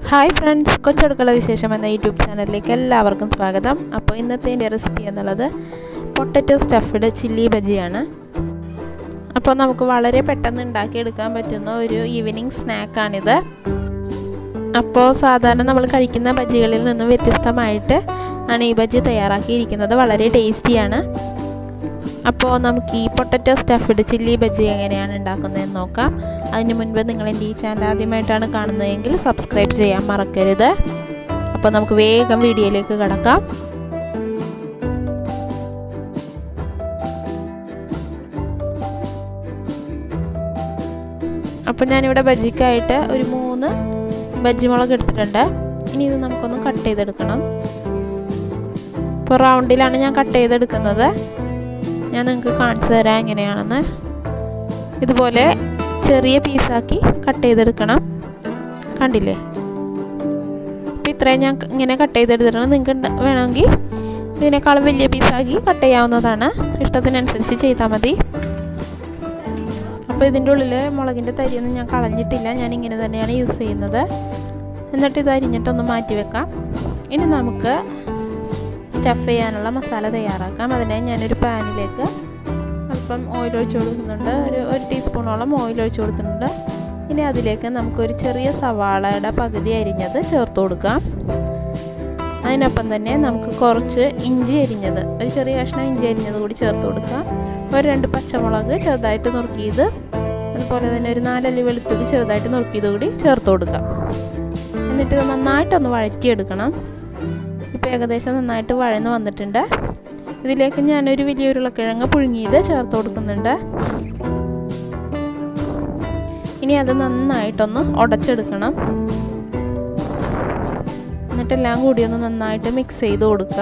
hi friends കൊച്ചടുക്കള വിശേഷം എന്ന YouTube ചാനലിലേക്ക് എല്ലാവർക്കും സ്വാഗതം അപ്പോൾ ഇന്നത്തെ എൻ്റെ റെസിപ്പി എന്നുള്ളത് പൊട്ടറ്റോ സ്റ്റഫ്ഡ് ചില്ലി ബജിയാണ് അപ്പോൾ നമുക്ക് വളരെ പെട്ടെന്ന് ഉണ്ടാക്കിയെടുക്കാൻ പറ്റുന്ന ഒരു ഈവനിങ് സ്നാക്കാണിത് അപ്പോൾ സാധാരണ നമ്മൾ കഴിക്കുന്ന ബജികളിൽ നിന്നും വ്യത്യസ്തമായിട്ട് ആണ് ഈ ബജി തയ്യാറാക്കിയിരിക്കുന്നത് വളരെ ടേസ്റ്റിയാണ് അപ്പോൾ നമുക്ക് ഈ പൊട്ടറ്റോ സ്റ്റഫ്ഡ് ചില്ലി ബജി എങ്ങനെയാണ് ഉണ്ടാക്കുന്നതെന്ന് നോക്കാം അതിന് മുൻപ് നിങ്ങൾ എൻ്റെ ഈ ചാനൽ ആദ്യമായിട്ടാണ് കാണുന്നതെങ്കിൽ സബ്സ്ക്രൈബ് ചെയ്യാൻ മറക്കരുത് അപ്പോൾ നമുക്ക് വേഗം വീഡിയോയിലേക്ക് കടക്കാം അപ്പോൾ ഞാനിവിടെ ബജിക്കായിട്ട് ഒരു മൂന്ന് ബജ്ജി മുളക് എടുത്തിട്ടുണ്ട് ഇനി ഇത് നമുക്കൊന്ന് കട്ട് ചെയ്തെടുക്കണം ഇപ്പോൾ റൗണ്ടിലാണ് ഞാൻ കട്ട് ചെയ്തെടുക്കുന്നത് ഞാൻ നിങ്ങൾക്ക് കാണിച്ചു തരാം എങ്ങനെയാണെന്ന് ഇതുപോലെ ചെറിയ പീസാക്കി കട്ട് ചെയ്തെടുക്കണം കണ്ടില്ലേ ഇപ്പം ഇത്രയും ഞാൻ ഇങ്ങനെ കട്ട് ചെയ്തെടുത്തിട്ടുണ്ട് നിങ്ങൾക്ക് വേണമെങ്കിൽ ഇതിനേക്കാളും വലിയ പീസാക്കി കട്ട് ചെയ്യാവുന്നതാണ് ഇഷ്ടത്തിനനുസരിച്ച് ചെയ്താൽ മതി അപ്പോൾ ഇതിൻ്റെ ഉള്ളിൽ മുളകിൻ്റെ തരിയൊന്നും ഞാൻ കളഞ്ഞിട്ടില്ല ഞാൻ ഇങ്ങനെ തന്നെയാണ് യൂസ് ചെയ്യുന്നത് എന്നിട്ട് ഇത് അരിഞ്ഞിട്ടൊന്ന് മാറ്റി വെക്കാം ഇനി നമുക്ക് സ്റ്റഫ് ചെയ്യാനുള്ള മസാല തയ്യാറാക്കാം അതിനായി ഞാനൊരു പാനിലേക്ക് അല്പം ഓയിൽ ഒഴിച്ച് കൊടുക്കുന്നുണ്ട് ഒരു ഒരു ടീസ്പൂണോളം ഓയിൽ ഒഴിച്ച് കൊടുത്തിട്ടുണ്ട് ഇനി അതിലേക്ക് നമുക്കൊരു ചെറിയ സവാളയുടെ പകുതി അരിഞ്ഞത് ചേർത്ത് കൊടുക്കാം അതിനൊപ്പം തന്നെ നമുക്ക് കുറച്ച് ഇഞ്ചി അരിഞ്ഞത് ഒരു ചെറിയ കഷ്ണം ഇഞ്ചി അരിഞ്ഞത് കൂടി ചേർത്ത് കൊടുക്കാം ഒരു രണ്ട് പച്ചമുളക് ചെറുതായിട്ട് നുറുക്കിയത് അതുപോലെ തന്നെ ഒരു നാലല്ലി വെളുത്തുള്ളി ചെറുതായിട്ട് നുറുക്കിയത് കൂടി ചേർത്ത് കൊടുക്കാം എന്നിട്ട് നന്നായിട്ടൊന്ന് വഴറ്റിയെടുക്കണം ഇപ്പോൾ ഏകദേശം നന്നായിട്ട് വഴന്ന് വന്നിട്ടുണ്ട് ഇതിലേക്ക് ഞാനൊരു വലിയ ഉരുളക്കിഴങ്ങ് പുഴുങ്ങിയത് ചേർത്ത് കൊടുക്കുന്നുണ്ട് ഇനി അത് നന്നായിട്ടൊന്ന് ഉടച്ചെടുക്കണം എന്നിട്ടെല്ലാം കൂടി ഒന്ന് നന്നായിട്ട് മിക്സ് ചെയ്ത് കൊടുക്കുക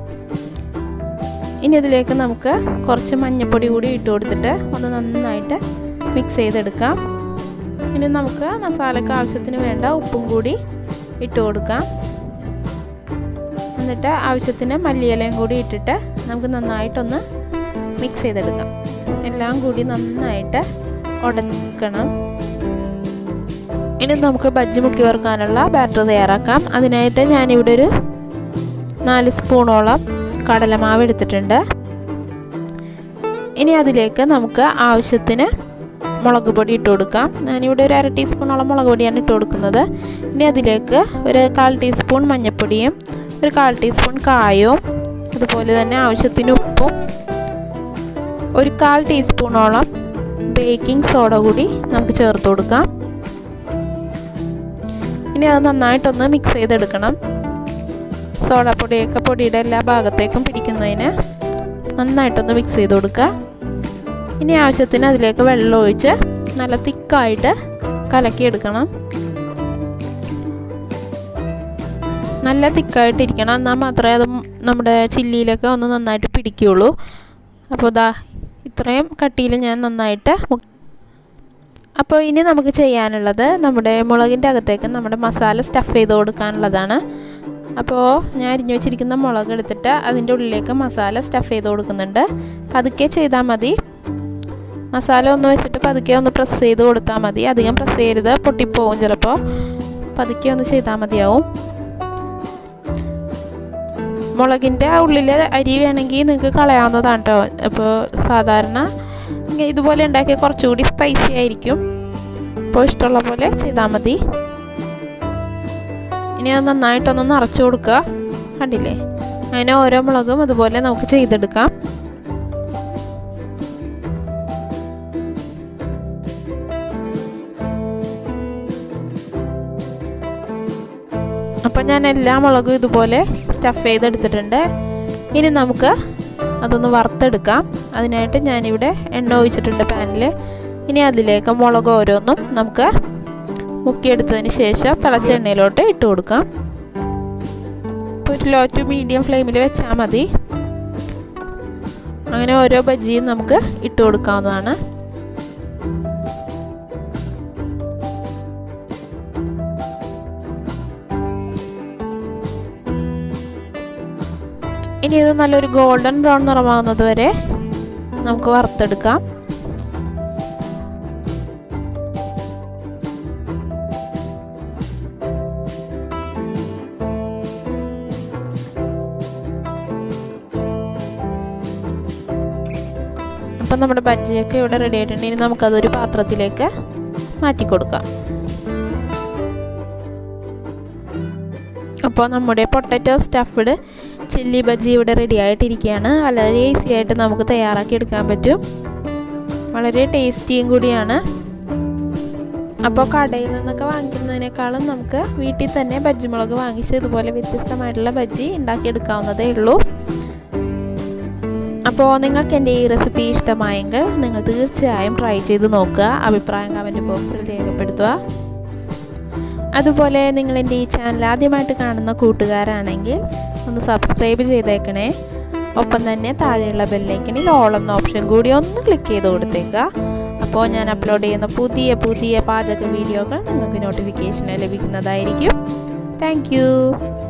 ഇനി ഇതിലേക്ക് നമുക്ക് കുറച്ച് മഞ്ഞൾപ്പൊടി കൂടി ഇട്ട് കൊടുത്തിട്ട് ഒന്ന് നന്നായിട്ട് മിക്സ് ചെയ്തെടുക്കാം ഇനി നമുക്ക് മസാലയ്ക്ക് ആവശ്യത്തിന് വേണ്ട ഉപ്പും കൂടി ഇട്ട് കൊടുക്കാം എന്നിട്ട് ആവശ്യത്തിന് മല്ലിയിലയും കൂടി ഇട്ടിട്ട് നമുക്ക് നന്നായിട്ടൊന്ന് മിക്സ് ചെയ്തെടുക്കാം എല്ലാം കൂടി നന്നായിട്ട് ഉടക്കണം ഇനി നമുക്ക് ബജ്ജി മുക്കി വറുക്കാനുള്ള ബാറ്റർ തയ്യാറാക്കാം അതിനായിട്ട് ഞാനിവിടെ ഒരു നാല് സ്പൂണോളം കടലമാവ് എടുത്തിട്ടുണ്ട് ഇനി അതിലേക്ക് നമുക്ക് ആവശ്യത്തിന് മുളക് പൊടി ഇട്ട് കൊടുക്കാം ഞാനിവിടെ ഒരു അര ടീസ്പൂണോളം മുളക് പൊടിയാണ് ഇട്ട് കൊടുക്കുന്നത് ഇനി അതിലേക്ക് ഒരു കാൽ ടീസ്പൂൺ മഞ്ഞൾപ്പൊടിയും ഒരു കാൽ ടീസ്പൂൺ കായവും അതുപോലെ തന്നെ ആവശ്യത്തിന് ഉപ്പും ഒരു കാൽ ടീസ്പൂണോളം ബേക്കിംഗ് സോഡ കൂടി നമുക്ക് ചേർത്ത് കൊടുക്കാം ഇനി അത് നന്നായിട്ടൊന്ന് മിക്സ് ചെയ്തെടുക്കണം സോഡാപ്പൊടിയൊക്കെ പൊടിയുടെ എല്ലാ ഭാഗത്തേക്കും പിടിക്കുന്നതിന് നന്നായിട്ടൊന്ന് മിക്സ് ചെയ്ത് കൊടുക്കുക ഇനി ആവശ്യത്തിന് അതിലേക്ക് വെള്ളം ഒഴിച്ച് നല്ല തിക്കായിട്ട് കലക്കിയെടുക്കണം നല്ല തിക്കായിട്ടിരിക്കണം എന്നാൽ മാത്രമേ അത് നമ്മുടെ ചില്ലിയിലൊക്കെ ഒന്ന് നന്നായിട്ട് പിടിക്കുകയുള്ളൂ അപ്പോൾ ഇതാ ഇത്രയും കട്ടിയിൽ ഞാൻ നന്നായിട്ട് അപ്പോൾ ഇനി നമുക്ക് ചെയ്യാനുള്ളത് നമ്മുടെ മുളകിൻ്റെ അകത്തേക്ക് നമ്മുടെ മസാല സ്റ്റഫ് ചെയ്ത് കൊടുക്കാനുള്ളതാണ് അപ്പോൾ ഞാൻ അരിഞ്ഞു വെച്ചിരിക്കുന്ന മുളക് എടുത്തിട്ട് അതിൻ്റെ ഉള്ളിലേക്ക് മസാല സ്റ്റഫ് ചെയ്ത് കൊടുക്കുന്നുണ്ട് പതുക്കെ ചെയ്താൽ മതി മസാല ഒന്ന് വെച്ചിട്ട് പതുക്കെ ഒന്ന് പ്രസ് ചെയ്ത് കൊടുത്താൽ മതി അധികം പ്രസ് ചെയ്യരുത് പൊട്ടിപ്പോവും ചിലപ്പോൾ പതുക്കെ ഒന്ന് ചെയ്താൽ മതിയാവും മുളകിൻ്റെ ഉള്ളിൽ അരി വേണമെങ്കിൽ നിങ്ങൾക്ക് കളയാവുന്നതാണ് കേട്ടോ അപ്പോൾ സാധാരണ ഇതുപോലെ ഉണ്ടാക്കിയ കുറച്ചുകൂടി സ്പൈസി ആയിരിക്കും അപ്പോൾ ഇഷ്ടമുള്ള പോലെ ചെയ്താൽ മതി ഇനി അത് നന്നായിട്ടൊന്ന് നിറച്ച് കൊടുക്കുക കണ്ടില്ലേ അങ്ങനെ ഓരോ മുളകും അതുപോലെ നമുക്ക് ചെയ്തെടുക്കാം അപ്പം ഞാൻ എല്ലാ മുളകും ഇതുപോലെ സ്റ്റഫ് ചെയ്തെടുത്തിട്ടുണ്ട് ഇനി നമുക്ക് അതൊന്ന് വറുത്തെടുക്കാം അതിനായിട്ട് ഞാനിവിടെ എണ്ണ ഒഴിച്ചിട്ടുണ്ട് പാനിൽ ഇനി അതിലേക്ക് മുളക് ഓരോന്നും നമുക്ക് മുക്കിയെടുത്തതിന് ശേഷം തിളച്ച എണ്ണയിലോട്ട് ഇട്ട് കൊടുക്കാം ഇപ്പോൾ ഒരു ലോ ടു മീഡിയം ഫ്ലെയിമിൽ വെച്ചാൽ മതി അങ്ങനെ ഓരോ ബജിയും നമുക്ക് ഇട്ട് കൊടുക്കാവുന്നതാണ് ഇനി ഇത് നല്ലൊരു ഗോൾഡൻ ബ്രൗൺ നിറമാകുന്നത് വരെ നമുക്ക് വറുത്തെടുക്കാം അപ്പം നമ്മുടെ ബജ്ജിയൊക്കെ ഇവിടെ റെഡി ആയിട്ടുണ്ടെങ്കിൽ നമുക്കതൊരു പാത്രത്തിലേക്ക് മാറ്റി കൊടുക്കാം അപ്പോൾ നമ്മുടെ പൊട്ടറ്റോ സ്റ്റഫ്ഡ് ചില്ലി ബജ്ജി ഇവിടെ റെഡി ആയിട്ടിരിക്കുകയാണ് വളരെ ഈസി ആയിട്ട് നമുക്ക് തയ്യാറാക്കി എടുക്കാൻ പറ്റും വളരെ ടേസ്റ്റിയും കൂടിയാണ് അപ്പോൾ കടയിൽ നിന്നൊക്കെ വാങ്ങിക്കുന്നതിനേക്കാളും നമുക്ക് വീട്ടിൽ തന്നെ ബജ്ജി മുളക് വാങ്ങിച്ച് ഇതുപോലെ വ്യത്യസ്തമായിട്ടുള്ള ബജ്ജി ഉണ്ടാക്കിയെടുക്കാവുന്നതേ ഉള്ളൂ അപ്പോൾ നിങ്ങൾക്ക് എൻ്റെ ഈ റെസിപ്പി ഇഷ്ടമായെങ്കിൽ നിങ്ങൾ തീർച്ചയായും ട്രൈ ചെയ്ത് നോക്കുക അഭിപ്രായം കമൻറ്റ് ബോക്സിൽ രേഖപ്പെടുത്തുക അതുപോലെ നിങ്ങൾ എൻ്റെ ഈ ചാനൽ ആദ്യമായിട്ട് കാണുന്ന കൂട്ടുകാരാണെങ്കിൽ ഒന്ന് സബ്സ്ക്രൈബ് ചെയ്തേക്കണേ ഒപ്പം തന്നെ താഴെയുള്ള ബെല്ലൈക്കനിൽ ഓൾ എന്ന ഓപ്ഷൻ കൂടി ഒന്ന് ക്ലിക്ക് ചെയ്ത് കൊടുത്തേക്കുക അപ്പോൾ ഞാൻ അപ്ലോഡ് ചെയ്യുന്ന പുതിയ പുതിയ പാചക വീഡിയോകൾ നിങ്ങൾക്ക് നോട്ടിഫിക്കേഷൻ ലഭിക്കുന്നതായിരിക്കും താങ്ക്